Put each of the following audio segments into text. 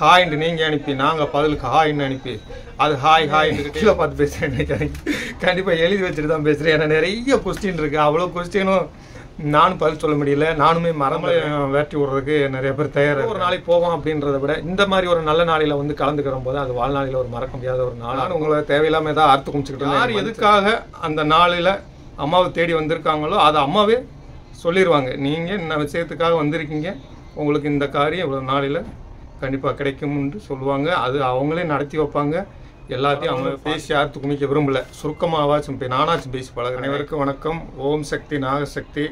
ஹாய்ன்னு நீங்கள் அனுப்பி நாங்கள் பதிலுக்கு ஹாய்ன்னு அனுப்பி அது ஹாய் ஹாய்ன்னு கீழே பார்த்து பேசுகிறேன் நினைக்காதீங்க கண்டிப்பாக எழுதி வச்சுட்டு தான் பேசுகிறேன் ஏன்னா நிறைய கொஸ்டின் இருக்குது அவ்வளோ கொஸ்டினும் நானும் பதில் சொல்ல முடியல நானுமே மரமலை வேட்டி விடுறதுக்கு நிறைய பேர் தயார் ஒரு நாளைக்கு போவோம் அப்படின்றத விட இந்த மாதிரி ஒரு நல்ல நாளில் வந்து கலந்துக்கிற போது அது வாழ்நாளில் ஒரு மறக்க முடியாத ஒரு நாள் நான் உங்களை தேவையில்லாமல் ஏதாவது அறுத்து குமிச்சுக்கிட்டு யார் எதுக்காக அந்த நாளில் அம்மாவை தேடி வந்திருக்காங்களோ அதை அம்மாவே சொல்லிடுவாங்க நீங்கள் என்ன விஷயத்துக்காக வந்திருக்கீங்க உங்களுக்கு இந்த காரியம் இவ்வளோ நாளில் கண்டிப்பாக கிடைக்கும்னு சொல்லுவாங்க அது அவங்களே நடத்தி வைப்பாங்க எல்லாத்தையும் அவங்க பேசி யார்த்து குமிக்க விரும்பல சுருக்கமாவாச்சும் இப்போ நானாச்சும் பேசி பழக அனைவருக்கும் வணக்கம் ஓம் சக்தி நாகசக்தி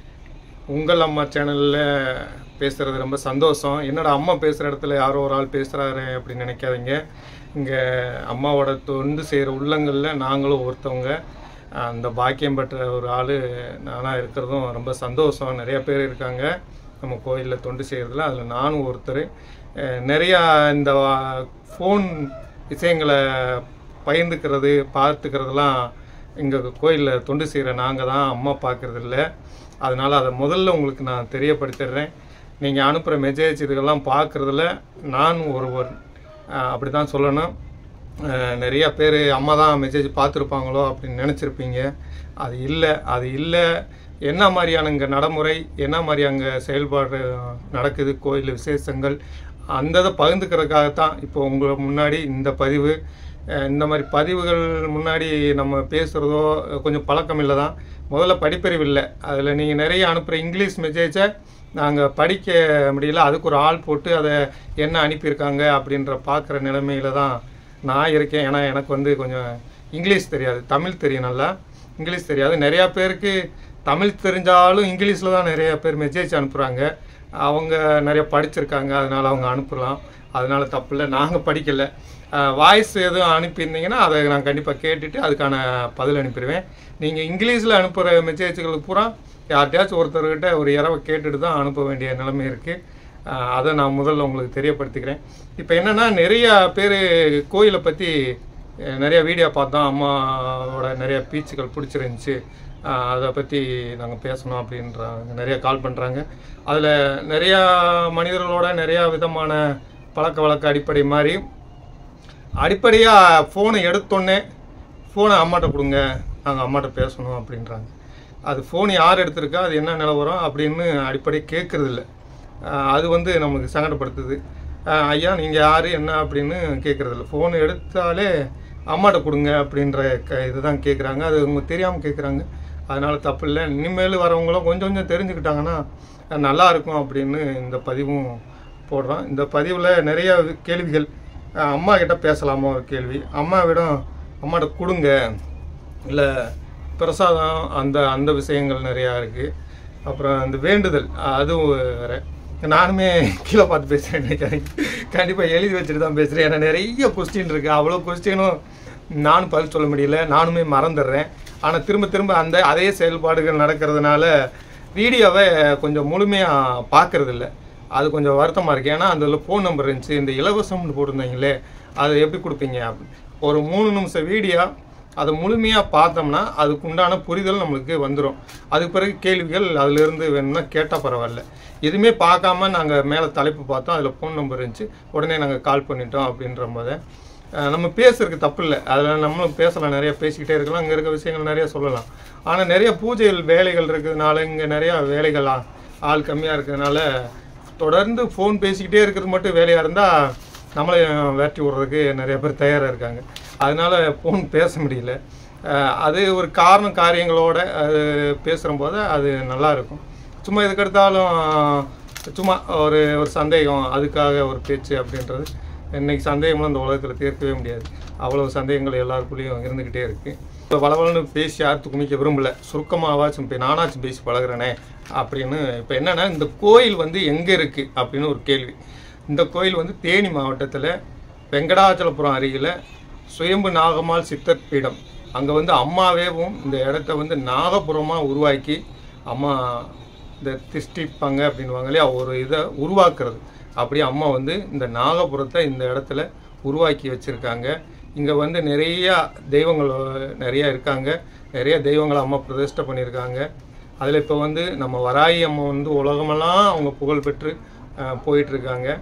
உங்கள் அம்மா சேனலில் பேசுகிறது ரொம்ப சந்தோஷம் என்னடா அம்மா பேசுகிற இடத்துல யாரோ ஒரு ஆள் பேசுகிறாரு அப்படின்னு நினைக்காதீங்க இங்கே அம்மாவோட தொண்டு செய்கிற உள்ளங்களில் நாங்களும் ஒருத்தவங்க அந்த பாக்கியம் பெற்ற ஒரு ஆள் நானாக இருக்கிறதும் ரொம்ப சந்தோஷம் நிறைய பேர் இருக்காங்க நம்ம கோயிலில் தொண்டு செய்கிறதுல அதில் நானும் ஒருத்தர் அஹ் நிறையா இந்த ஃபோன் விஷயங்களை பகிர்ந்துக்கிறது பார்த்துக்கிறதுலாம் இங்கே கோயிலில் தொண்டு செய்கிற நாங்கள் தான் அம்மா பார்க்கறது இல்லை அதனால் அதை முதல்ல உங்களுக்கு நான் தெரியப்படுத்திடுறேன் நீங்கள் அனுப்புகிற மெசேஜ் இதுக்கெல்லாம் பார்க்குறதுல நானும் ஒருவர் அப்படி தான் சொல்லணும் அஹ் நிறைய பேர் அம்மா தான் மெசேஜ் பார்த்துருப்பாங்களோ அப்படின்னு நினச்சிருப்பீங்க அது இல்லை அது இல்லை என்ன மாதிரியான இங்கே நடைமுறை என்ன மாதிரி அங்கே செயல்பாடு நடக்குது கோயில் விசேஷங்கள் அந்த இதை பகிர்ந்துக்கிறதுக்காகத்தான் இப்போ உங்களை முன்னாடி இந்த பதிவு அஹ் இந்த மாதிரி பதிவுகள் முன்னாடி நம்ம பேசுகிறதோ கொஞ்சம் பழக்கம் இல்லை தான் முதல்ல படிப்பறிவு இல்லை அதில் நீங்கள் நிறைய அனுப்புகிற இங்கிலீஷ் மெசேஜை நாங்கள் படிக்க முடியல அதுக்கு ஒரு ஆள் போட்டு அதை என்ன அனுப்பியிருக்காங்க அப்படின்ற பார்க்குற நிலைமையில தான் நான் இருக்கேன் ஏன்னா எனக்கு வந்து கொஞ்சம் இங்கிலீஷ் தெரியாது தமிழ் தெரியும் நல்லா இங்கிலீஷ் தெரியாது நிறையா பேருக்கு தமிழ் தெரிஞ்சாலும் இங்கிலீஷில் தான் நிறைய பேர் மெசேஜ் அனுப்புகிறாங்க அவங்க நிறைய படிச்சிருக்காங்க அதனால் அவங்க அனுப்பலாம் அதனால தப்பு இல்லை நாங்கள் படிக்கலை வாய்ஸ் எதுவும் அனுப்பியிருந்தீங்கன்னா அதை நான் கண்டிப்பாக கேட்டுட்டு அதுக்கான பதில் அனுப்பிடுவேன் நீங்கள் இங்கிலீஷில் அனுப்புகிற மெசேஜ்களுக்கு பூரா யார்கிட்டயாச்சும் ஒருத்தர்கிட்ட ஒரு இரவை கேட்டுட்டு தான் அனுப்ப வேண்டிய நிலைமை இருக்குது அதை நான் முதல்ல உங்களுக்கு தெரியப்படுத்திக்கிறேன் இப்போ என்னென்னா நிறைய பேர் கோயிலை பற்றி நிறைய வீடியோ பார்த்தோம் அம்மாவோட நிறைய பீச்சுகள் பிடிச்சிருந்துச்சி அதை பற்றி நாங்கள் பேசணும் அப்படின்றாங்க நிறைய கால் பண்ணுறாங்க அதில் நிறையா மனிதர்களோட நிறையா விதமான பழக்க வழக்க அடிப்படை மாதிரி அடிப்படையாக ஃபோனை எடுத்தோடனே ஃபோனை அம்மாட்ட கொடுங்க நாங்கள் அம்மாட்ட பேசணும் அப்படின்றாங்க அது ஃபோன் யார் எடுத்திருக்கா அது என்ன நிலவரம் அப்படின்னு அடிப்படை கேட்குறதில்ல அது வந்து நமக்கு சங்கடப்படுத்துது அஹ் ஐயா நீங்கள் யார் என்ன அப்படின்னு கேட்குறதில்ல ஃபோன் எடுத்தாலே அம்மாட்ட கொடுங்க அப்படின்ற க இதுதான் கேட்குறாங்க அது அவங்க தெரியாமல் கேட்குறாங்க அதனால் தப்பு இல்லை இனிமேல் வரவங்களும் கொஞ்சம் கொஞ்சம் தெரிஞ்சுக்கிட்டாங்கன்னா அஹ் நல்லா இருக்கும் அப்படின்னு இந்த பதிவும் போடுறோம் இந்த பதிவில் நிறைய கேள்விகள் அஹ் அம்மா கிட்ட பேசலாமா ஒரு கேள்வி அம்மாவிடம் அம்மாட்ட கொடுங்க இல்லை பிரசாதம் அந்த அந்த விஷயங்கள் நிறையா இருக்குது அப்புறம் அந்த வேண்டுதல் அதுவும் வேறு நானுமே கீழே பார்த்து பேசுகிறேன் நினைக்காதீங்க கண்டிப்பாக எழுதி வச்சுட்டு தான் பேசுகிறேன் ஏன்னா நிறைய கொஸ்டின் இருக்குது அவ்வளோ கொஸ்டினும் நானும் பதில் சொல்ல முடியல நானுமே மறந்துடுறேன் ஆனால் திரும்ப திரும்ப அந்த அதே செயல்பாடுகள் நடக்கிறதுனால வீடியோவை கொஞ்சம் முழுமையாக பார்க்கறதில்ல அது கொஞ்சம் வருத்தமாக இருக்குது ஏன்னா அந்த ஃபோன் நம்பர் இருந்துச்சு இந்த இலவசம்னு போட்டிருந்தீங்களே அதை எப்படி கொடுப்பீங்க அப்படின்னு. ஒரு மூணு நிமிஷம் வீடியோ அதை முழுமையாக பார்த்தோம்னா அதுக்கு உண்டான புரிதல் நம்மளுக்கு வந்துடும் அதுக்கு பிறகு கேள்விகள் அதிலிருந்து வேணும்னா கேட்டால் பரவாயில்ல எதுவுமே பார்க்காம நாங்கள் மேலே தலைப்பு பார்த்தோம் அதில் ஃபோன் நம்பர் இருந்துச்சு உடனே நாங்கள் கால் பண்ணிட்டோம் அப்படின்ற போது அஹ், நம்ம பேசுறதுக்கு தப்பு இல்லை அதில் நம்மளும் பேசலாம் நிறைய பேசிக்கிட்டே இருக்கலாம் அங்கே இருக்க விஷயங்கள் நிறைய சொல்லலாம் ஆனால் நிறைய பூஜைகள் வேலைகள் இருக்கிறதுனால இங்கே நிறையா வேலைகள் ஆ- ஆள் கம்மியாக இருக்கிறதுனால தொடர்ந்து ஃபோன் பேசிக்கிட்டே இருக்கிறது மட்டும் வேலையாக இருந்தால் நம்மளை வேட்டி விடுறதுக்கு நிறைய பேர் தயாராக இருக்காங்க அதனால ஃபோன் பேச முடியல அஹ் அது ஒரு காரணம் காரியங்களோட அது பேசுகிற போது அது நல்லா இருக்கும் சும்மா எதுக்கெடுத்தாலும் சும்மா ஒரு ஒரு சந்தேகம் அதுக்காக ஒரு பேச்சு அப்படின்றது இன்னைக்கு சந்தேகம்லாம் இந்த உலகத்தில் தீர்க்கவே முடியாது அவ்வளோ சந்தேகங்கள் எல்லாருக்குள்ளேயும் இருந்துக்கிட்டே இருக்குது இப்போ வளவளன்னு பேசி யார்த்து குமிக்க விரும்பல சுருக்கமாகவாச்சும் இப்போ நானாச்சும் பேசி பழகுறேனே அப்படின்னு இப்போ என்னென்னா இந்த கோயில் வந்து எங்கே இருக்குது அப்படின்னு ஒரு கேள்வி இந்த கோயில் வந்து தேனி மாவட்டத்தில் வெங்கடாச்சலபுரம் அருகில் சுயம்பு நாகம்மாள் சித்தர் பீடம் அங்கே வந்து அம்மாவேவும் இந்த இடத்த வந்து நாகபுரமாக உருவாக்கி அம்மா இந்த திஷ்டிப்பாங்க அப்படின்வாங்க இல்லையா ஒரு இதை உருவாக்குறது அப்படியே அம்மா வந்து இந்த நாகபுரத்தை இந்த இடத்துல உருவாக்கி வச்சுருக்காங்க இங்கே வந்து நிறையா தெய்வங்கள் நிறையா இருக்காங்க நிறைய தெய்வங்களை அம்மா பிரதிஷ்டை பண்ணியிருக்காங்க அதில் இப்போ வந்து நம்ம வராயி அம்மா வந்து உலகமெல்லாம் அவங்க புகழ் பெற்று அஹ், போயிட்டு இருக்காங்க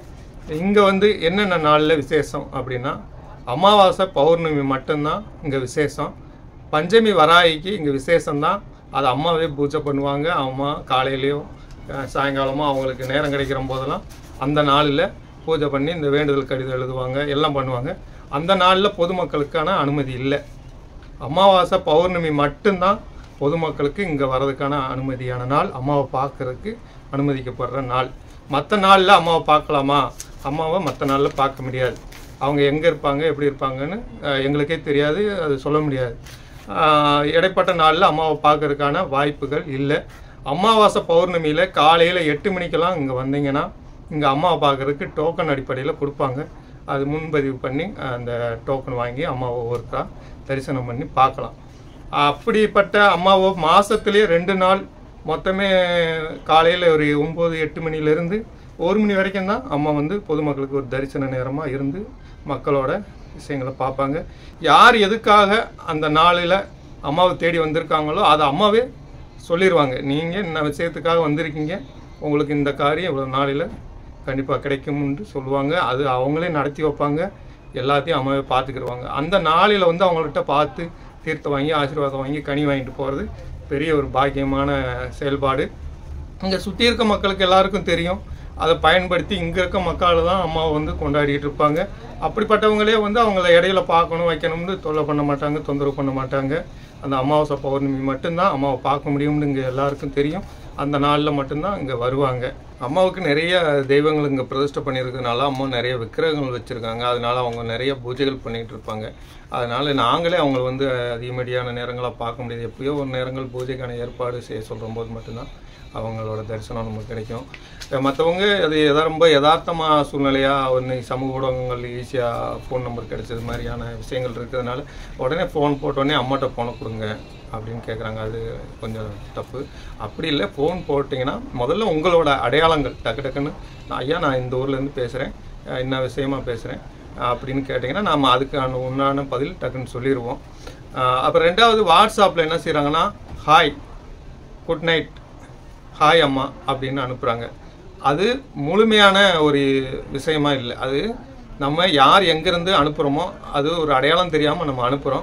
இங்கே வந்து என்னென்ன நாளில் விசேஷம் அப்படின்னா அமாவாசை பௌர்ணமி மட்டும்தான் இங்கே விசேஷம் பஞ்சமி வராயிக்கு இங்கே விசேஷம்தான் அது அம்மாவே பூஜை பண்ணுவாங்க அம்மா காலையிலையோ அஹ், சாயங்காலமோ அவங்களுக்கு நேரம் கிடைக்கிற போதெல்லாம் அந்த நாளில் பூஜை பண்ணி இந்த வேண்டுதல் கடிதம் எழுதுவாங்க எல்லாம் பண்ணுவாங்க அந்த நாளில் பொதுமக்களுக்கான அனுமதி இல்லை அமாவாசை பௌர்ணமி மட்டும்தான் பொதுமக்களுக்கு இங்கே வர்றதுக்கான அனுமதியான நாள் அம்மாவை பார்க்கறதுக்கு அனுமதிக்கப்படுற நாள் மற்ற நாளில் அம்மாவை பார்க்கலாமா அம்மாவை மற்ற நாளில் பார்க்க முடியாது அவங்க எங்கே இருப்பாங்க எப்படி இருப்பாங்கன்னு அஹ், எங்களுக்கே தெரியாது அது சொல்ல முடியாது ஆஹ், இடைப்பட்ட நாளில் அம்மாவை பார்க்கறதுக்கான வாய்ப்புகள் இல்லை அமாவாசை பௌர்ணமியில் காலையில் எட்டு மணிக்கெல்லாம் இங்கே வந்தீங்கன்னா இங்கே அம்மாவை பார்க்கறதுக்கு டோக்கன் அடிப்படையில் கொடுப்பாங்க அது முன்பதிவு பண்ணி அஹ், அந்த டோக்கன் வாங்கி அம்மாவை ஒவ்வொருத்தரா தரிசனம் பண்ணி பார்க்கலாம் அப்படிப்பட்ட அம்மாவை மாசத்திலே ரெண்டு நாள் மொத்தமே காலையில் ஒரு ஒம்பது எட்டு மணிலேருந்து ஒரு மணி வரைக்கும் தான் அம்மா வந்து பொதுமக்களுக்கு ஒரு தரிசன நேரமாக இருந்து மக்களோட விஷயங்களை பார்ப்பாங்க யார் எதுக்காக அந்த நாளில் அம்மாவை தேடி வந்திருக்காங்களோ அதை அம்மாவே சொல்லிடுவாங்க நீங்கள் இந்த விஷயத்துக்காக வந்திருக்கீங்க உங்களுக்கு இந்த காரியம் இவ்வளோ நாளில் கண்டிப்பாக கிடைக்கும்னு சொல்லுவாங்க அது அவங்களே நடத்தி வைப்பாங்க எல்லாத்தையும் அம்மாவே பார்த்துக்கிடுவாங்க அந்த நாளில் வந்து அவங்கள்ட்ட பார்த்து தீர்த்தம் வாங்கி ஆசீர்வாதம் வாங்கி கனி வாங்கிட்டு போகிறது பெரிய ஒரு பாக்கியமான செயல்பாடு இங்கே சுற்றி இருக்க மக்களுக்கு எல்லாருக்கும் தெரியும் அதை பயன்படுத்தி இங்கே இருக்க மக்கள் தான் அம்மாவை வந்து கொண்டாடிட்டு இருப்பாங்க அப்படிப்பட்டவங்களே வந்து அவங்கள இடையில பார்க்கணும் வைக்கணும்னு தொல்லை பண்ண மாட்டாங்க தொந்தரவு பண்ண மாட்டாங்க அந்த அமாவாசை பௌர்ணமி மட்டும்தான் அம்மாவை பார்க்க முடியும்னு இங்கே எல்லாருக்கும் தெரியும் அந்த நாளில் மட்டும்தான் இங்கே வருவாங்க அம்மாவுக்கு நிறைய தெய்வங்கள் இங்கே பிரதிஷ்டை பண்ணியிருக்கிறதுனால அம்மா நிறைய விக்கிரகங்கள் வச்சுருக்காங்க அதனால அவங்க நிறைய பூஜைகள் பண்ணிகிட்டு இருப்பாங்க அதனால நாங்களே அவங்கள வந்து அதிகமடியான நேரங்களாக பார்க்க முடியாது எப்பயோ ஒரு நேரங்கள் பூஜைக்கான ஏற்பாடு செய்ய சொல்கிற போது மட்டும்தான் அவங்களோட தரிசனம் நமக்கு கிடைக்கும் மற்றவங்க அது எதா ரொம்ப யதார்த்தமாக சூழ்நிலையாக ஒன்று சமூக ஊடகங்கள் ஈஸியாக ஃபோன் நம்பர் கிடைச்சது மாதிரியான விஷயங்கள் இருக்கிறதுனால உடனே ஃபோன் போட்டோடனே அம்மாட்ட ஃபோனை கொடுங்க அப்படின்னு கேட்குறாங்க அது கொஞ்சம் தப்பு அப்படி இல்லை ஃபோன் போட்டிங்கன்னா முதல்ல உங்களோட அடையாளங்கள் டக்கு டக்குன்னு நான் ஐயா நான் இந்த ஊர்லேருந்து பேசுகிறேன் என்ன விஷயமா பேசுகிறேன் அப்படின்னு கேட்டிங்கன்னா நாம் அதுக்கான உண்டான பதில் டக்குன்னு சொல்லிடுவோம் அப்புறம் ரெண்டாவது வாட்ஸ்அப்பில் என்ன செய்கிறாங்கன்னா ஹாய் குட் நைட் ஹாய் அம்மா அப்படின்னு அனுப்புகிறாங்க அது முழுமையான ஒரு விஷயமா இல்லை அது நம்ம யார் எங்கேருந்து அனுப்புகிறோமோ அது ஒரு அடையாளம் தெரியாமல் நம்ம அனுப்புகிறோம்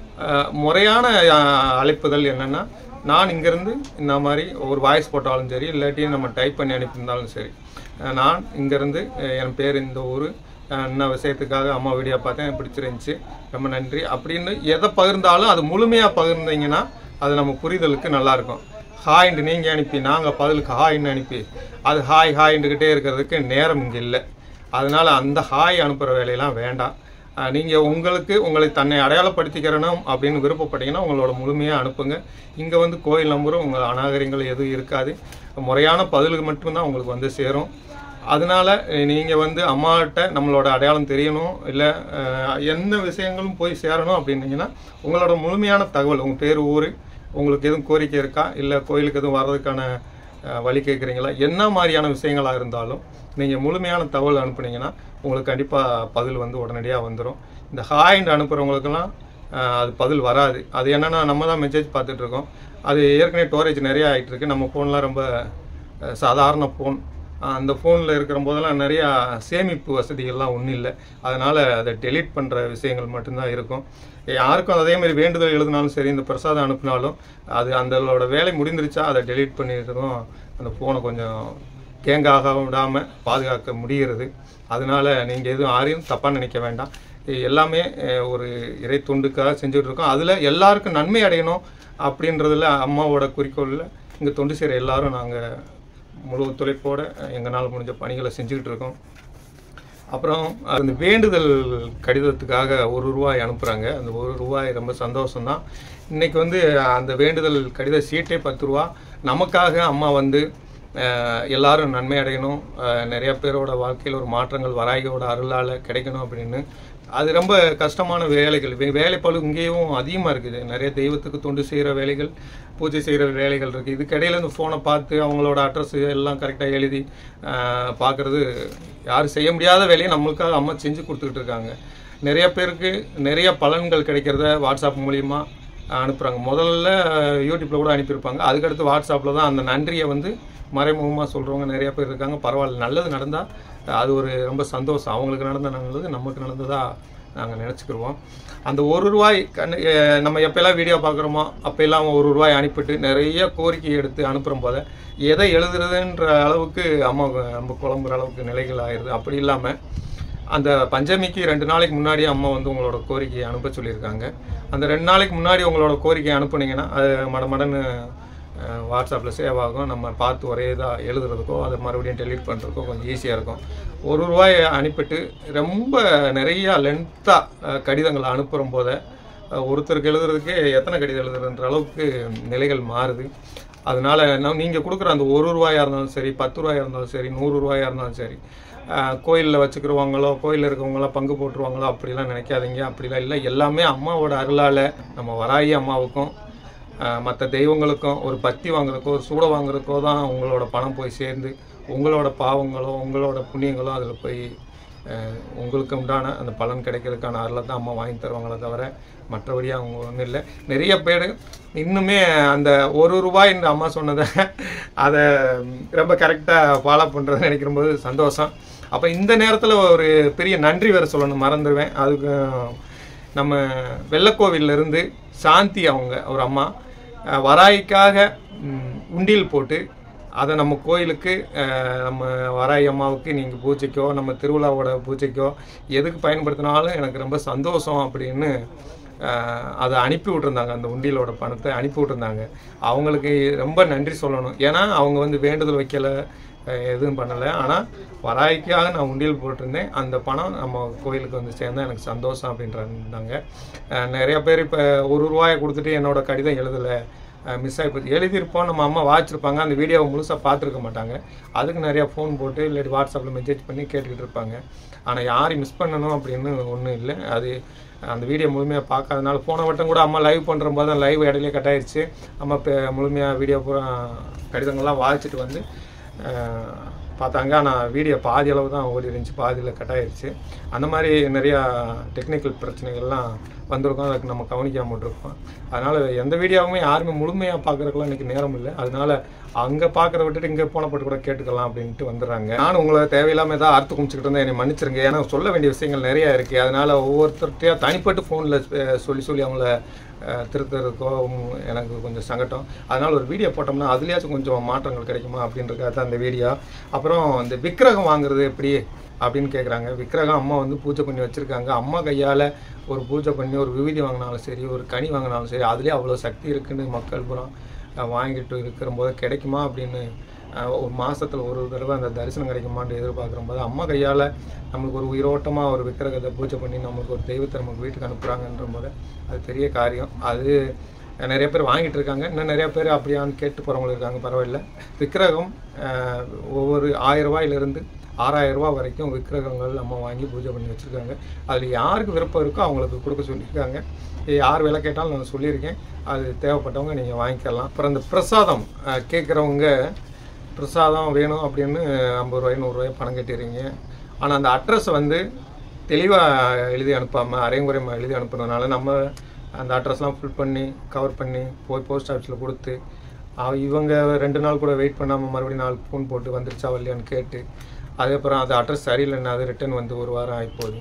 முறையான அஹ், அழைப்புதல் என்னென்னா நான் இங்கேருந்து இந்த மாதிரி ஒரு வாய்ஸ் போட்டாலும் சரி இல்லாட்டி நம்ம டைப் பண்ணி அனுப்பியிருந்தாலும் சரி அஹ், நான் இங்கேருந்து என் பேர் இந்த ஊர் என்ன விஷயத்துக்காக அம்மா வீடியோ பார்த்தேன் எனக்கு பிடிச்சிருந்துச்சி ரொம்ப நன்றி அப்படின்னு எதை பகிர்ந்தாலும் அது முழுமையாக பகிர்ந்தீங்கன்னா அது நம்ம புரிதலுக்கு நல்லாயிருக்கும் ஹாய்ண்டு நீங்கள் அனுப்பி நாங்கள் பதிலுக்கு ஹாய்ன்னு அனுப்பி அது ஹாய் ஹாய்ண்டுக்கிட்டே இருக்கிறதுக்கு நேரம் இங்கே இல்லை அதனால் அந்த ஹாய் அனுப்புகிற வேலையெல்லாம் வேண்டாம் நீங்கள் உங்களுக்கு உங்களை தன்னை அடையாளப்படுத்திக்கிறணும் அப்படின்னு விருப்பப்பட்டீங்கன்னா உங்களோட முழுமையாக அனுப்புங்க இங்கே வந்து கோயில் நம்பரும் உங்கள் அநாகரிகங்கள் எதுவும் இருக்காது முறையான பதிலுக்கு மட்டும்தான் உங்களுக்கு வந்து சேரும் அதனால நீங்கள் வந்து அம்மாகிட்ட நம்மளோட அடையாளம் தெரியணும் இல்லை எந்த விஷயங்களும் போய் சேரணும் அப்படின்னீங்கன்னா உங்களோட முழுமையான தகவல் உங்கள் பேர் ஊர் உங்களுக்கு எதுவும் கோரிக்கை இருக்கா இல்லை கோயிலுக்கு எதுவும் வர்றதுக்கான அஹ், வழி கேட்குறீங்களா என்ன மாதிரியான விஷயங்களாக இருந்தாலும் நீங்கள் முழுமையான தகவல் அனுப்புனீங்கன்னா உங்களுக்கு கண்டிப்பாக பதில் வந்து உடனடியாக வந்துடும் இந்த ஹாய்ண்ட் அனுப்புகிறவங்களுக்கெல்லாம் அஹ், அது பதில் வராது அது என்னென்னா நம்ம தான் மெசேஜ் பார்த்துட்டு இருக்கோம் அது ஏற்கனவே ஸ்டோரேஜ் நிறைய ஆகிட்டு இருக்கு நம்ம ஃபோன்லாம் ரொம்ப அஹ், சாதாரண ஃபோன் அந்த ஃபோனில் இருக்கிற போதெல்லாம் நிறையா சேமிப்பு வசதிகள்லாம் ஒன்றும் இல்லை அதனால் அதை டெலீட் பண்ணுற விஷயங்கள் மட்டும்தான் இருக்கும் யாருக்கும் அதே மாதிரி வேண்டுதல் எழுதினாலும் சரி இந்த பிரசாதம் அனுப்பினாலும் அது அந்தளோட வேலை முடிந்துருச்சா அதை டெலீட் பண்ணிடுறதும் அந்த ஃபோனை கொஞ்சம் கேங்காக விடாமல் பாதுகாக்க முடிகிறது அதனால நீங்கள் எதுவும் யாரையும் தப்பாக நினைக்க வேண்டாம் இது எல்லாமே அஹ், ஒரு இறை தொண்டுக்காக செஞ்சுட்டு இருக்கோம் அதில் எல்லாருக்கும் நன்மை அடையணும் அப்படின்றதுல அம்மாவோட குறிக்கோளில் இங்கே தொண்டு செய்கிற எல்லாரும் நாங்கள் முழு ஒத்துழைப்போட எங்களால் முடிஞ்ச பணிகளை செஞ்சுக்கிட்டு இருக்கோம் அப்புறம் அந்த வேண்டுதல் கடிதத்துக்காக ஒரு ரூபாய் அனுப்புகிறாங்க அந்த ஒரு ரூபாய் ரொம்ப சந்தோஷம்தான் இன்னைக்கு வந்து அந்த வேண்டுதல் கடித சீட்டே பத்து ரூபா நமக்காக அம்மா வந்து அஹ், எல்லாரும் நன்மை அடையணும் அஹ், நிறைய பேரோட வாழ்க்கையில் ஒரு மாற்றங்கள் வராகியோட அருளால் கிடைக்கணும் அப்படின்னு அது ரொம்ப கஷ்டமான வேலைகள் வே- வேலைப்பளு இங்கேயும் அதிகமாக இருக்குது நிறைய தெய்வத்துக்கு தொண்டு செய்கிற வேலைகள் பூஜை செய்கிற வேலைகள் இருக்குது இதுக்கிடையில இந்த ஃபோனை பார்த்து அவங்களோட அட்ரஸ் எல்லாம் கரெக்டாக எழுதி பார்க்குறது யாரும் செய்ய முடியாத வேலையை நம்மளுக்காக அம்மா செஞ்சு கொடுத்துக்கிட்டு இருக்காங்க நிறைய பேருக்கு நிறைய பலன்கள் கிடைக்கிறத வாட்ஸ்அப் மூலியமா அனுப்புகிறாங்க முதல்ல யூடியூப்பில் கூட அனுப்பியிருப்பாங்க அதுக்கடுத்து வாட்ஸ்அப்பில் தான் அந்த நன்றியை வந்து மறைமுகமாக சொல்கிறவங்க நிறைய பேர் இருக்காங்க பரவாயில்ல நல்லது நடந்தால் அது ஒரு ரொம்ப சந்தோஷம் அவங்களுக்கு நடந்த நல்லது நமக்கு நடந்ததா நாங்கள் நினச்சிக்கிருவோம் அந்த ஒரு ரூபாய் கண்ணு அஹ் நம்ம எப்போல்லாம் வீடியோ பார்க்குறோமோ அப்போல்லாம் ஒரு ரூபாய் அனுப்பிட்டு நிறைய கோரிக்கை எடுத்து அனுப்புகிற போத எதை எழுதுறதுன்ற அளவுக்கு அம்மா நம்ம குழம்புற அளவுக்கு நிலைகள் ஆயிடுது அப்படி இல்லாமல் அந்த பஞ்சமிக்கு ரெண்டு நாளைக்கு முன்னாடி அம்மா வந்து உங்களோட கோரிக்கையை அனுப்ப சொல்லியிருக்காங்க அந்த ரெண்டு நாளைக்கு முன்னாடி உங்களோட கோரிக்கையை அனுப்புனீங்கன்னா அது மடமடன்னு வாட்ஸ்அப்பில் சேவ் ஆகும் நம்ம பார்த்து ஒரே இதாக எழுதுறதுக்கோ அதை மறுபடியும் டெலீட் பண்ணுறதுக்கோ கொஞ்சம் ஈஸியாக இருக்கும் ஒரு ரூபாய் அனுப்பிட்டு ரொம்ப நிறையா லென்த்தாக கடிதங்களை அனுப்புகிற போத அஹ், ஒருத்தருக்கு எழுதுறதுக்கே எத்தனை கடிதம் எழுதுறன்ற அளவுக்கு நிலைகள் மாறுது அதனால நான் நீங்கள் கொடுக்குற அந்த ஒரு ரூபாயாக இருந்தாலும் சரி பத்து ரூபாயாக இருந்தாலும் சரி நூறு ரூபாயாக இருந்தாலும் சரி கோயிலில் வச்சுக்கிறவங்களோ கோயிலில் இருக்கவங்களோ பங்கு போட்டுருவாங்களோ அப்படிலாம் நினைக்காதீங்க அப்படிலாம் இல்லை எல்லாமே அம்மாவோட அருளால் நம்ம வராயி அம்மாவுக்கும் மற்ற தெய்வங்களுக்கும் ஒரு பத்தி வாங்குறதுக்கோ ஒரு சூட வாங்குறதுக்கோ தான் உங்களோட பணம் போய் சேர்ந்து உங்களோட பாவங்களோ உங்களோட புண்ணியங்களோ அதில் போய் அஹ், உங்களுக்கு உண்டான அந்த பலன் கிடைக்கிறதுக்கான அருளை தான் அம்மா வாங்கி தருவாங்களே தவிர மற்றபடி அவங்க ஒன்றும் இல்லை நிறைய பேர் இன்னுமே அந்த ஒரு ரூபாய் என்று அம்மா சொன்னதை அதை ரொம்ப கரெக்டாக ஃபாலோ பண்ணுறதுன்னு நினைக்கிற போது சந்தோஷம் அப்போ இந்த நேரத்தில் ஒரு பெரிய நன்றி வேறு சொல்லணும் மறந்துடுவேன் அதுக்கு நம்ம வெள்ளக்கோவில்ல இருந்து சாந்தி அவங்க ஒரு அம்மா அஹ், வராய்க்காக ம், உண்டியல் போட்டு அதை நம்ம கோயிலுக்கு அஹ், நம்ம வராய் அம்மாவுக்கு நீங்கள் பூஜைக்கோ நம்ம திருவிழாவோட பூஜைக்கோ எதுக்கு பயன்படுத்தினாலும் எனக்கு ரொம்ப சந்தோஷம் அப்படின்னு அஹ், அதை அனுப்பி விட்டுருந்தாங்க அந்த உண்டியலோட பணத்தை அனுப்பி விட்டுருந்தாங்க அவங்களுக்கு ரொம்ப நன்றி சொல்லணும் ஏன்னா அவங்க வந்து வேண்டுதல் வைக்கல அஹ், எதுவும் பண்ணலை ஆனால் வராய்க்காக நான் உண்டியல் போட்டிருந்தேன் அந்த பணம் நம்ம கோயிலுக்கு வந்து சேர்ந்தா எனக்கு சந்தோஷம் அப்படின்றாங்க அஹ், நிறைய பேர் இப்போ ஒரு ரூபாயை கொடுத்துட்டு என்னோட கடிதம் எழுதலை மிஸ் ஆகி போச்சு எழுதியிருப்போம் நம்ம அம்மா வாச்சிருப்பாங்க அந்த வீடியோவை முழுசாக பார்த்துருக்க மாட்டாங்க அதுக்கு நிறையா ஃபோன் போட்டு இல்லாட்டி வாட்ஸ்அப்பில் மெசேஜ் பண்ணி கேட்டுக்கிட்டு இருப்பாங்க ஆனால் யாரையும் மிஸ் பண்ணணும் அப்படின்னு ஒன்றும் இல்லை அது அந்த வீடியோ முழுமையாக பார்க்காதனால போன வட்டம் கூட அம்மா லைவ் பண்ணுற போது தான் லைவ் இடையிலே கட் ஆயிருச்சு அம்மா இப்போ முழுமையாக வீடியோ பூரா கடிதங்கள்லாம் வாசிச்சுட்டு வந்து அஹ், பார்த்தாங்க ஆனால் வீடியோ பாதி அளவு தான் ஓடி இருந்துச்சு பாதியில் கட் ஆயிருச்சு அந்த மாதிரி நிறையா டெக்னிக்கல் பிரச்சனைகள்லாம் வந்திருக்கும் அதுக்கு நம்ம கவனிக்காம விட்டுருக்கோம் அதனால் எந்த வீடியோவுமே யாருமே முழுமையாக பார்க்குறதுக்குலாம் இன்றைக்கி நேரம் இல்லை அதனால அங்கே பார்க்குறத விட்டுட்டு இங்கே போன போட்டு கூட கேட்டுக்கலாம் அப்படின்ட்டு வந்துடுறாங்க நானும் உங்களை தேவையில்லாமல் ஏதாவது அறுத்து குமிச்சிக்கிட்டு இருந்தால் என்னை மன்னிச்சிருங்க ஏன்னா சொல்ல வேண்டிய விஷயங்கள் நிறையா இருக்குது அதனால் ஒவ்வொருத்தர்கிட்டயா தனிப்பட்டு ஃபோனில் சொல்லி சொல்லி அவங்கள அஹ், திருத்துறதுக்கோ உம், எனக்கு கொஞ்சம் சங்கடம் அதனால் ஒரு வீடியோ போட்டோம்னா அதுலேயாச்சும் கொஞ்சம் மாற்றங்கள் கிடைக்குமா அப்படின்றதுக்காக தான் அந்த வீடியோ அப்புறம் இந்த விக்கிரகம் வாங்குறது எப்படி அப்படின்னு கேட்குறாங்க விக்கிரகம் அம்மா வந்து பூஜை பண்ணி வச்சுருக்காங்க அம்மா கையால் ஒரு பூஜை பண்ணி ஒரு விபூதி வாங்கினாலும் சரி ஒரு கனி வாங்கினாலும் சரி அதுலேயே அவ்வளோ சக்தி இருக்குன்னு மக்கள் புறம் அஹ், வாங்கிட்டு இருக்கிற போது கிடைக்குமா அப்படின்னு அஹ், ஒரு மாசத்துல ஒரு தடவை அந்த தரிசனம் கிடைக்குமான்னு எதிர்பார்க்குற போது அம்மா கையால் நம்மளுக்கு ஒரு உயிரோட்டமாக ஒரு விக்கிரகத்தை பூஜை பண்ணி நம்மளுக்கு ஒரு தெய்வத்தை நமக்கு வீட்டுக்கு அனுப்புகிறாங்கன்ற போது அது பெரிய காரியம் அது நிறைய பேர் வாங்கிட்டு இருக்காங்க இன்னும் நிறைய பேர் அப்படியான்னு கேட்டு போகிறவங்க இருக்காங்க பரவாயில்ல விக்கிரகம் அஹ், ஒவ்வொரு ஆயிரம் ரூபாயிலிருந்து ஆறாயிரம் ரூபாய் வரைக்கும் விக்கிரகங்கள் நம்ம வாங்கி பூஜை பண்ணி வச்சுருக்காங்க அதில் யாருக்கு விருப்பம் இருக்கோ அவங்களுக்கு கொடுக்க சொல்லியிருக்காங்க இது யார் விலை கேட்டாலும் நான் சொல்லியிருக்கேன் அது தேவைப்பட்டவங்க நீங்கள் வாங்கிக்கலாம் அப்புறம் இந்த பிரசாதம் கேட்குறவங்க பிரசாதம் வேணும் அப்படின்னு ஐம்பது ரூபாய் நூறுரூவாய் பணம் கட்டிடுறீங்க ஆனால் அந்த அட்ரஸை வந்து தெளிவாக எழுதி அனுப்பாமல் அரைங்குறைமாக எழுதி அனுப்புனதுனால நம்ம அந்த அட்ரஸ்லாம் ஃபில் பண்ணி கவர் பண்ணி போய் போஸ்ட் ஆஃபீஸில் கொடுத்து அவ- இவங்க ரெண்டு நாள் கூட வெயிட் பண்ணாமல் மறுபடியும் நாலு ஃபோன் போட்டு வந்துருச்சா வரலையான்னு கேட்டு அதுக்கப்புறம் அந்த அட்ரஸ் சரியில்லைன்னா அது ரிட்டர்ன் வந்து ஒரு வாரம் ஆகிப்போகுது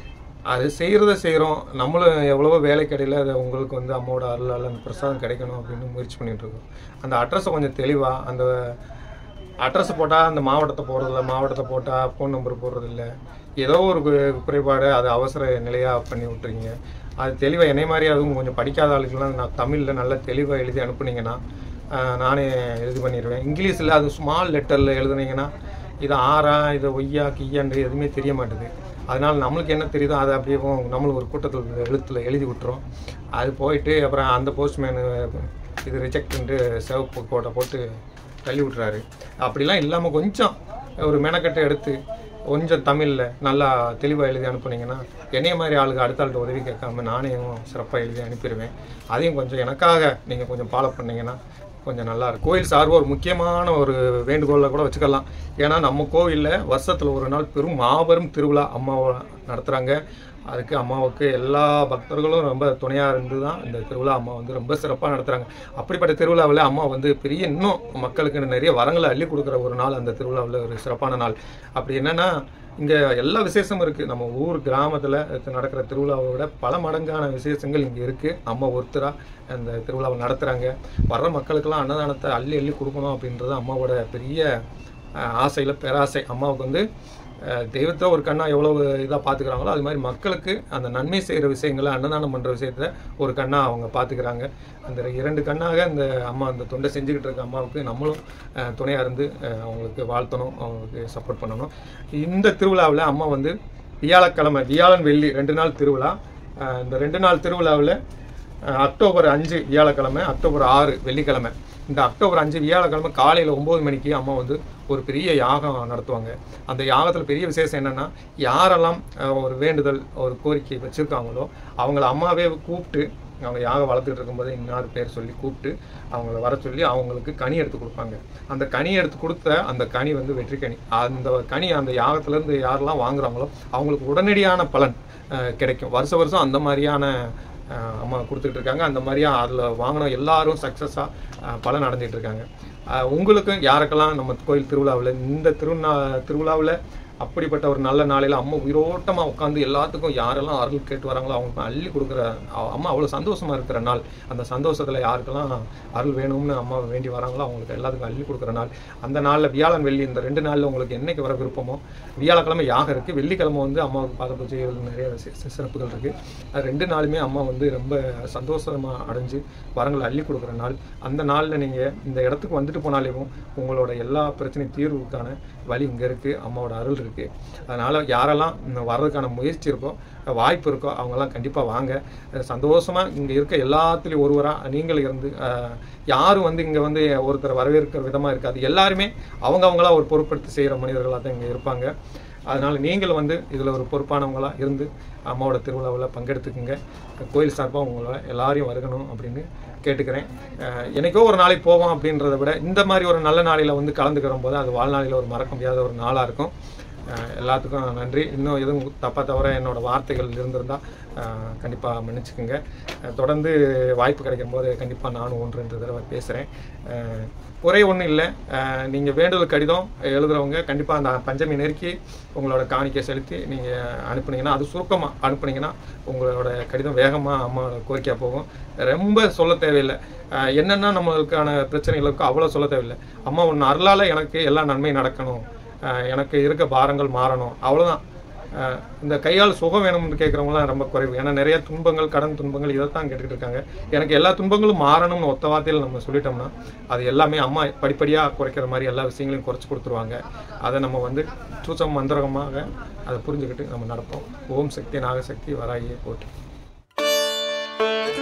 அது செய்கிறத செய்கிறோம் நம்மளும் எவ்வளவோ வேலைக்கடையில் அதை உங்களுக்கு வந்து அம்மாவோட அருளால் அந்த பிரசாதம் கிடைக்கணும் அப்படின்னு முயற்சி பண்ணிட்டு இருக்கோம் அந்த அட்ரஸை கொஞ்சம் தெளிவாக அந்த அட்ரஸ் போட்டால் அந்த மாவட்டத்தை போடுறதில்ல மாவட்டத்தை போட்டால் ஃபோன் நம்பர் போடுறதில்ல ஏதோ ஒரு கு- குறைபாடு அது அவசர நிலையாக பண்ணி விட்டுறீங்க அது தெளிவாக என்னை மாதிரி அதுவும் கொஞ்சம் படிக்காத ஆளுக்கெல்லாம் நான் தமிழில் நல்லா தெளிவாக எழுதி அனுப்புனீங்கன்னா ஆஹ், நானே இது பண்ணிடுவேன் இங்கிலீஷில் அது ஸ்மால் லெட்டரில் எழுதுனீங்கன்னா இது ஆறா இது ஒய்யா கிய்யான்னு எதுவுமே தெரிய மாட்டுது அதனால நம்மளுக்கு என்ன தெரியுதோ அதை அப்படியே நம்மளுக்கு ஒரு கூட்டத்தில் எழுத்தில் எழுதி விட்டுரும் அது போயிட்டு அப்புறம் அந்த போஸ்ட்மேனு இது ரிஜெக்ட்ன்ட்டு சிவப்பு கோட்டை போட்டு தள்ளி விட்றாரு அப்படிலாம் இல்லாமல் கொஞ்சம் ஒரு மெனக்கட்டை எடுத்து கொஞ்சம் தமிழில் நல்லா தெளிவாக எழுதி அனுப்புனீங்கன்னா என்னைய மாதிரி ஆளுங்க அடுத்த ஆள்கிட்ட உதவி கேட்காம நானே சிறப்பாக எழுதி அனுப்பிடுவேன் அதையும் கொஞ்சம் எனக்காக நீங்கள் கொஞ்சம் ஃபாலோ பண்ணீங்கன்னா கொஞ்சம் நல்லா இருக்கும் கோயில் சார்பாக ஒரு முக்கியமான ஒரு வேண்டுகோளை கூட வச்சுக்கலாம் ஏன்னா நம்ம கோவிலில் வருஷத்தில் ஒரு நாள் பெரும் மாபெரும் திருவிழா அம்மாவை நடத்துகிறாங்க அதுக்கு அம்மாவுக்கு எல்லா பக்தர்களும் ரொம்ப துணையாக இருந்து தான் இந்த திருவிழா அம்மா வந்து ரொம்ப சிறப்பாக நடத்துகிறாங்க அப்படிப்பட்ட திருவிழாவில் அம்மா வந்து பெரிய இன்னும் மக்களுக்கு நிறைய வரங்களை அள்ளி கொடுக்குற ஒரு நாள் அந்த திருவிழாவில் ஒரு சிறப்பான நாள் அப்படி என்னன்னா இங்கே எல்லா விசேஷமும் இருக்குது நம்ம ஊர் கிராமத்தில் நடக்கிற திருவிழாவை விட பல மடங்கான விசேஷங்கள் இங்கே இருக்குது அம்மா ஒருத்தராக அந்த திருவிழாவை நடத்துகிறாங்க வர்ற மக்களுக்கெல்லாம் அன்னதானத்தை அள்ளி அள்ளி கொடுக்கணும் அப்படின்றது அம்மாவோட பெரிய அஹ், ஆசையில் பேராசை அம்மாவுக்கு வந்து அஹ், தெய்வத்தை ஒரு கண்ணா எவ்வளோ இதாக பார்த்துக்கிறாங்களோ அது மாதிரி மக்களுக்கு அந்த நன்மை செய்கிற விஷயங்களை அன்னதானம் பண்ணுற விஷயத்த ஒரு கண்ணா அவங்க பார்த்துக்கிறாங்க அந்த இரண்டு கண்ணாக இந்த அம்மா அந்த தொண்டை செஞ்சுக்கிட்டு இருக்க அம்மாவுக்கு நம்மளும் துணையாக இருந்து அஹ், அவங்களுக்கு வாழ்த்தணும் அவங்களுக்கு சப்போர்ட் பண்ணணும் இந்த திருவிழாவில் அம்மா வந்து வியாழக்கிழமை வியாழன் வெள்ளி ரெண்டு நாள் திருவிழா அஹ், இந்த ரெண்டு நாள் திருவிழாவில் அஹ் அக்டோபர் அஞ்சு வியாழக்கிழமை அக்டோபர் ஆறு வெள்ளிக்கிழமை இந்த அக்டோபர் அஞ்சு வியாழக்கிழமை காலையில் ஒம்பது மணிக்கு அம்மா வந்து ஒரு பெரிய யாகம் நடத்துவாங்க அந்த யாகத்தில் பெரிய விசேஷம் என்னென்னா யாரெல்லாம் அஹ், ஒரு வேண்டுதல் ஒரு கோரிக்கை வச்சுருக்காங்களோ அவங்கள அம்மாவே கூப்பிட்டு அவங்க யாகம் வளர்த்துட்டு இருக்கும்போது இன்னார் பேர் சொல்லி கூப்பிட்டு அவங்கள வர சொல்லி அவங்களுக்கு கனி எடுத்து கொடுப்பாங்க அந்த கனி எடுத்து கொடுத்த அந்த கனி வந்து வெற்றி கனி அந்த கனி அந்த யாகத்திலேருந்து யாரெல்லாம் வாங்குறாங்களோ அவங்களுக்கு உடனடியான பலன் அஹ், கிடைக்கும் வருஷ வருஷம் அந்த மாதிரியான அஹ் அம்மா கொடுத்துட்டு இருக்காங்க அந்த மாதிரியா அதில் வாங்கின எல்லாரும் சக்ஸஸாக பலன் அடைஞ்சிட்டு இருக்காங்க அஹ் உங்களுக்கும் யாருக்கெல்லாம் நம்ம கோயில் திருவிழாவில் இந்த திருநா திருவிழாவில் அப்படிப்பட்ட ஒரு நல்ல நாளையில் அம்மா உயிரோட்டமாக உட்காந்து எல்லாத்துக்கும் யாரெல்லாம் அருள் கேட்டு வராங்களோ அவங்களுக்கு அள்ளி கொடுக்குற அ- அம்மா அவ்வளோ சந்தோஷமாக இருக்கிற நாள் அந்த சந்தோஷத்தில் யாருக்கெல்லாம் அருள் வேணும்னு அம்மா வேண்டி வராங்களோ அவங்களுக்கு எல்லாத்துக்கும் அள்ளி கொடுக்குற நாள் அந்த நாளில் வியாழன் வெள்ளி இந்த ரெண்டு நாளில் உங்களுக்கு என்னைக்கு வர விருப்பமோ வியாழக்கிழமை யாகம் இருக்குது வெள்ளிக்கிழமை வந்து அம்மாவுக்கு பாத பூஜைகள் நிறைய சி- சி- சிறப்புகள் இருக்குது அது ரெண்டு நாளுமே அம்மா வந்து ரொம்ப சந்தோஷமாக அடைஞ்சு வரங்களை அள்ளி கொடுக்குற நாள் அந்த நாளில் நீங்கள் இந்த இடத்துக்கு வந்துட்டு போனாலேயும் உங்களோட எல்லா பிரச்சனையும் தீர்வுக்கான வழி இங்கே இருக்குது அம்மாவோட அருள் இருக்குது அதனால் யாரெல்லாம் இன்னும் வர்றதுக்கான முயற்சி இருக்கோ வாய்ப்பு இருக்கோ அவங்கெல்லாம் கண்டிப்பாக வாங்க சந்தோஷமாக இங்கே இருக்க எல்லாத்துலேயும் ஒருவராக நீங்களும் இருந்து அஹ், யாரும் வந்து இங்கே வந்து ஒருத்தர் வரவேற்கிற விதமாக இருக்காது எல்லாருமே அவங்க அவங்களா ஒரு பொறுப்படுத்தி செய்கிற மனிதர்களாக தான் இங்கே இருப்பாங்க அதனால் நீங்களும் வந்து இதில் ஒரு பொறுப்பானவங்களாக இருந்து அம்மாவோட திருவிழாவில் பங்கெடுத்துக்குங்க கோயில் சார்பாக உங்களை எல்லாரையும் வருகணும் அப்படின்னு கேட்டுக்கிறேன் அஹ் என்னைக்கோ ஒரு நாளைக்கு போவோம் அப்படின்றத விட இந்த மாதிரி ஒரு நல்ல நாளில் வந்து கலந்துக்கிற போது அது வாழ்நாளில் ஒரு மறக்க முடியாத ஒரு நாளாக இருக்கும் அஹ் எல்லாத்துக்கும் நன்றி இன்னும் எதுவும் தப்பாக தவிர என்னோட வார்த்தைகள் இருந்திருந்தால் கண்டிப்பாக மன்னிச்சுக்குங்க அஹ் தொடர்ந்து வாய்ப்பு கிடைக்கும் போது கண்டிப்பாக நானும் ஒன்று ரெண்டு தடவை பேசுகிறேன் குறை ஒன்றும் இல்லை நீங்கள் வேண்டுதல் கடிதம் எழுதுறவங்க கண்டிப்பாக அந்த பஞ்சமி நெருக்கி உங்களோட காணிக்கை செலுத்தி நீங்கள் அனுப்புனீங்கன்னா அது சுருக்கமாக அனுப்புனீங்கன்னா உங்களோட கடிதம் வேகமாக அம்மாவோட கோரிக்கையாக போகும் ரொம்ப சொல்ல தேவையில்லை அஹ் என்னென்ன நம்மளுக்கான பிரச்சனைகள் இருக்கோ அவ்வளோ சொல்ல தேவையில்லை அம்மா ஒன்று அருளால் எனக்கு எல்லா நன்மையும் நடக்கணும் அஹ் எனக்கு இருக்க பாரங்கள் மாறணும் அவ்வளோதான் அஹ் இந்த கையால் சுகம் வேணும்னு கேட்குறவங்களாம் ரொம்ப குறைவு ஏன்னா நிறைய துன்பங்கள் கடன் துன்பங்கள் இதைத்தான் கேட்டுக்கிட்டு இருக்காங்க எனக்கு எல்லா துன்பங்களும் மாறணும்னு ஒத்த வார்த்தையில் நம்ம சொல்லிட்டோம்னா அது எல்லாமே அம்மா படிப்படியாக குறைக்கிற மாதிரி எல்லா விஷயங்களையும் குறைச்சி கொடுத்துருவாங்க அதை நம்ம வந்து சூச்சம் மந்திரகமாக அதை புரிஞ்சுக்கிட்டு நம்ம நடப்போம் ஓம் சக்தி நாகசக்தி வராகியே போட்டு